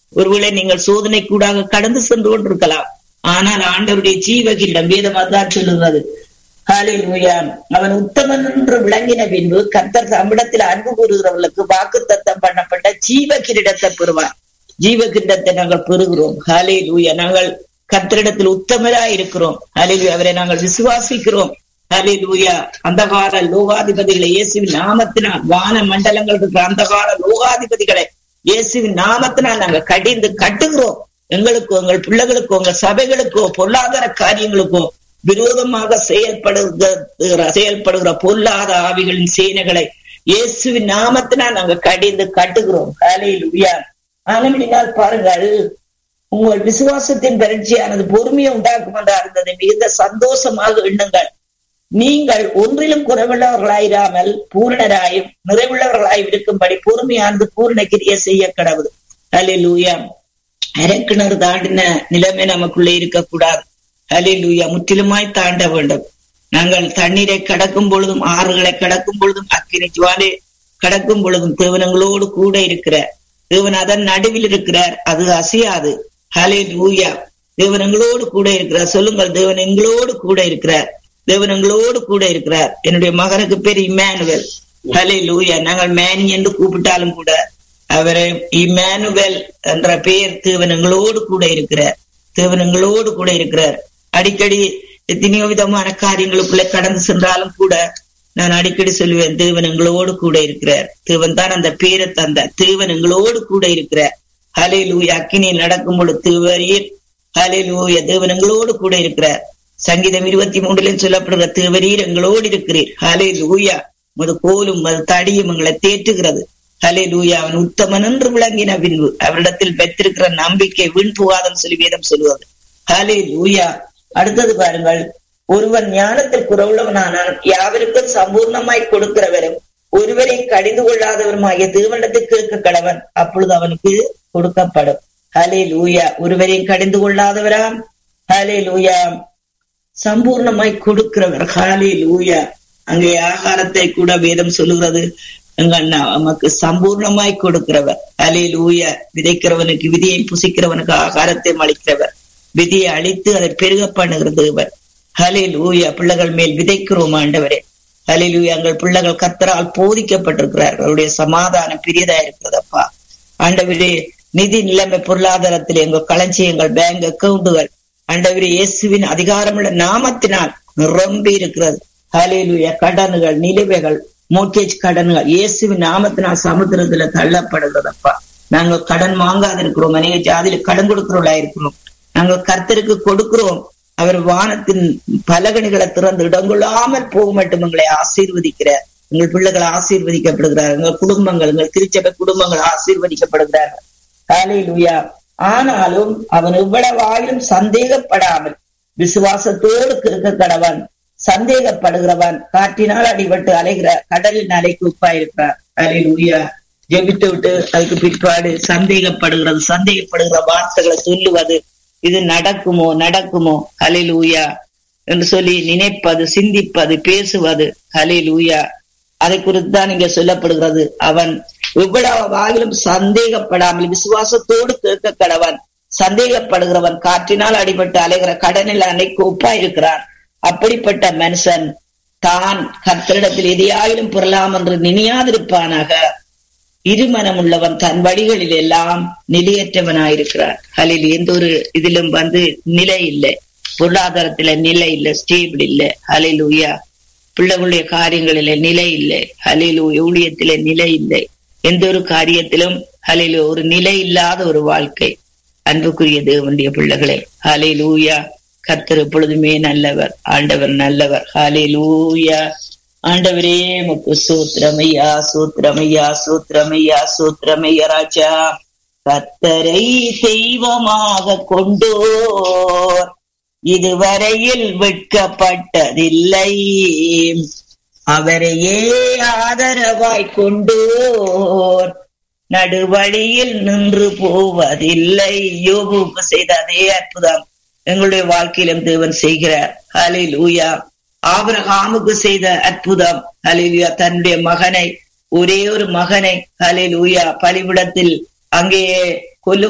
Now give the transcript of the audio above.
ஒருவேளை நீங்கள் சோதனை கூடாக கடந்து சென்று கொண்டிருக்கலாம் ஆனால் ஆண்டவருடைய ஜீவகிரிடம் வேதம் அதான் சொல்லுகிறது ஹalleluya அவன் உத்தமன் என்று விளங்கின பின்பு கர்த்தர் தம்மிடத்தில் அன்பு கூறுகிறவர்களுக்கு வாக்கு தத்தம் பண்ணப்பட்ட ஜீவ கிரீடத்தை பெறுவார் ஜீவ கிரீடத்தை நாங்கள் பெறுகிறோம் ஹalleluya நாங்கள் கர்த்தரிடத்தில் உத்தமராய் இருக்கிறோம் ஹalleluya அவரை நாங்கள் விசுவாசிக்கிறோம் ஹalleluya அந்தகார லோகாதிபதிகளை இயேசுவின் நாமத்தினால் வான மண்டலங்கள் இருக்கிற அந்தகார லோகாதிபதிகளை இயேசுவின் நாமத்தினால் நாங்க கடிந்து கட்டுகிறோம் எங்களுக்கோ எங்கள் பிள்ளைகளுக்கோ உங்கள் சபைகளுக்கோ பொருளாதார காரியங்களுக்கோ விரோதமாக செயல்படுகிற செயல்படுகிற பொல்லாத ஆவிகளின் சேனைகளை இயேசுவின் நாமத்தினால் நாங்க கடிந்து கட்டுகிறோம் காலையில் உயா ஆனமினால் பாருங்கள் உங்கள் விசுவாசத்தின் பரீட்சையானது பொறுமையை உண்டாக்கும் என்றா இருந்தது மிகுந்த சந்தோஷமாக எண்ணுங்கள் நீங்கள் ஒன்றிலும் குறைவுள்ளவர்களாயிராமல் பூரணராயும் நிறைவுள்ளவர்களாயும் இருக்கும்படி பொறுமையானது பூரண கிரிய செய்ய கடவுள் அலிலூயா அரக்கிணறு தாண்டின நிலைமை நமக்குள்ளே இருக்கக்கூடாது அலிலூயா முற்றிலுமாய் தாண்ட வேண்டும் நாங்கள் தண்ணீரை கடக்கும் பொழுதும் ஆறுகளை கடக்கும் பொழுதும் அக்கினி ஜுவாலை கடக்கும் பொழுதும் தேவனங்களோடு கூட இருக்கிறார் தேவன் அதன் நடுவில் இருக்கிறார் அது அசையாது ஹலே லூயா தேவன் எங்களோடு கூட இருக்கிறார் சொல்லுங்கள் தேவன் எங்களோடு கூட இருக்கிறார் தேவன் எங்களோடு கூட இருக்கிறார் என்னுடைய மகனுக்கு பேர் இம்மானுவல் ஹலே லூயா நாங்கள் மேனி என்று கூப்பிட்டாலும் கூட அவரை இம்மானுவல் என்ற பெயர் தேவன் எங்களோடு கூட இருக்கிறார் தேவன் எங்களோடு கூட இருக்கிறார் அடிக்கடி எத்தனையோ விதமான காரியங்களுக்குள்ள கடந்து சென்றாலும் கூட நான் அடிக்கடி சொல்லுவேன் தேவன் எங்களோடு கூட இருக்கிறார் தேவன் தான் அந்த பேரை தந்த தேவன் எங்களோடு கூட இருக்கிறார் ஹலே லூயா அக்கினியில் நடக்கும் பொழுது தேவரீர் ஹலே லூயா தேவன் எங்களோடு கூட இருக்கிறார் சங்கீதம் இருபத்தி மூன்றுலையும் சொல்லப்படுகிற தேவரீர் எங்களோடு இருக்கிறீர் ஹலே லூயா மது கோலும் மது தடியும் எங்களை தேற்றுகிறது ஹலே லூயா அவன் உத்தமன் என்று விளங்கின பின்பு அவரிடத்தில் பெற்றிருக்கிற நம்பிக்கை வீண் புகாதம் சொல்லி வேதம் சொல்லுவது ஹலே லூயா அடுத்தது பாருங்கள் ஒருவன் ஞானத்தில் குறவுள்ளவனானால் யாவருக்கும் சம்பூர்ணமாய் கொடுக்கிறவரும் ஒருவரை கடிந்து கொள்ளாதவருமாகிய தேவனிடத்தில் கேட்க கடவன் அப்பொழுது அவனுக்கு கொடுக்கப்படும் ஹலே லூயா ஒருவரையும் கடிந்து கொள்ளாதவராம் ஹலே லூயா சம்பூர்ணமாய் கொடுக்கிறவர் ஹாலே லூயா அங்கே ஆகாரத்தை கூட வேதம் சொல்லுகிறது எங்க அண்ணா நமக்கு சம்பூர்ணமாய் கொடுக்கிறவர் அலே லூய விதைக்கிறவனுக்கு விதியை புசிக்கிறவனுக்கு ஆகாரத்தை அளிக்கிறவர் விதியை அழித்து அதை பெருக பண்ணுகிற தேவர் ஹலே லூயா பிள்ளைகள் மேல் விதைக்கிறோம் ஆண்டவரே ஹலே லூயா எங்கள் பிள்ளைகள் கத்தரால் போதிக்கப்பட்டிருக்கிறார்கள் அவருடைய சமாதானம் பெரியதா இருக்கிறதப்பா ஆண்டவரே நிதி நிலைமை பொருளாதாரத்தில் எங்கள் களஞ்சியங்கள் பேங்க் அக்கவுண்டுகள் ஆண்டவரே இயேசுவின் அதிகாரமுள்ள நாமத்தினால் நிரம்பி இருக்கிறது ஹலேலுயா கடன்கள் நிலுவைகள் மோர்கேஜ் கடன்கள் இயேசுவின் நாமத்தினால் சமுத்திரத்துல தள்ளப்படுகிறதப்பா நாங்கள் கடன் வாங்காத இருக்கிறோம் அநேக ஜாதியில கடன் கொடுக்கிறவளா இருக்கிறோம் நாங்கள் கர்த்தருக்கு கொடுக்கிறோம் அவர் வானத்தின் பலகணிகளை திறந்து இடங்கொள்ளாமல் போக மட்டும் எங்களை ஆசீர்வதிக்கிறார் எங்கள் பிள்ளைகள் ஆசீர்வதிக்கப்படுகிறார் எங்கள் குடும்பங்கள் எங்கள் திருச்சபை குடும்பங்கள் ஆசீர்வதிக்கப்படுகிறார்கள் ஹalleluya ஆனாலும் அவன் எவ்வளவாயிலும் சந்தேகப்படாமல் விசுவாசத்தோடு இருக்க கடவன் சந்தேகப்படுகிறவன் காற்றினால் அடிபட்டு அலைகிற கடலின் அலைக்கு உப்பாயிருக்கிறார் ஹalleluya ஜெபித்து விட்டு அதுக்கு பிற்பாடு சந்தேகப்படுகிறது சந்தேகப்படுகிற வார்த்தைகளை சொல்லுவது இது நடக்குமோ நடக்குமோ ஹalleluya என்று சொல்லி நினைப்பது சிந்திப்பது பேசுவது ஹalleluya அதை குறித்து தான் இங்க சொல்லப்படுகிறது அவன் எவ்வளவு வாயிலும் சந்தேகப்படாமல் விசுவாசத்தோடு கேட்க கடவன் சந்தேகப்படுகிறவன் காற்றினால் அடிபட்டு அலைகிற கடனில் அன்னைக்கு ஒப்பா இருக்கிறான் அப்படிப்பட்ட மனுஷன் தான் கர்த்தரிடத்தில் எதையாயிலும் பெறலாம் என்று நினையாதிருப்பானாக இருமனம் உள்ளவன் தன் வழிகளில் எல்லாம் நிலையற்றவனாயிருக்கிறான் அதில் எந்த ஒரு இதிலும் வந்து நிலை இல்லை பொருளாதாரத்துல நிலை இல்லை ஸ்டேபிள் இல்லை அலில் உயா பிள்ளைகளுடைய காரியங்களில நிலை இல்லை அலில் ஊழியத்தில நிலை இல்லை எந்த ஒரு காரியத்திலும் அலில் ஒரு நிலை இல்லாத ஒரு வாழ்க்கை அன்புக்குரிய தேவனுடைய பிள்ளைகளே ஹலே லூயா கர்த்தர் எப்பொழுதுமே நல்லவர் ஆண்டவர் நல்லவர் ஹலே லூயா ஆண்டவரே முக்கு சூத்திரமையா சூத்திரமையா சூத்திரமையா சூத்திரமையா ராஜா கத்தரை தெய்வமாக கொண்டோர் இதுவரையில் விற்கப்பட்டதில்லை அவரையே ஆதரவாய் கொண்டோர் நடுவழியில் நின்று போவதில்லை யோகுக்கு செய்த அதே அற்புதம் எங்களுடைய வாழ்க்கையிலும் தேவன் செய்கிறார் ஹலில் ஊயா ஆபரகாமுக்கு செய்த அற்புதம் ஹலிலுயா தன்னுடைய மகனை ஒரே ஒரு மகனை ஹலில் ஊயா பலிபிடத்தில் அங்கே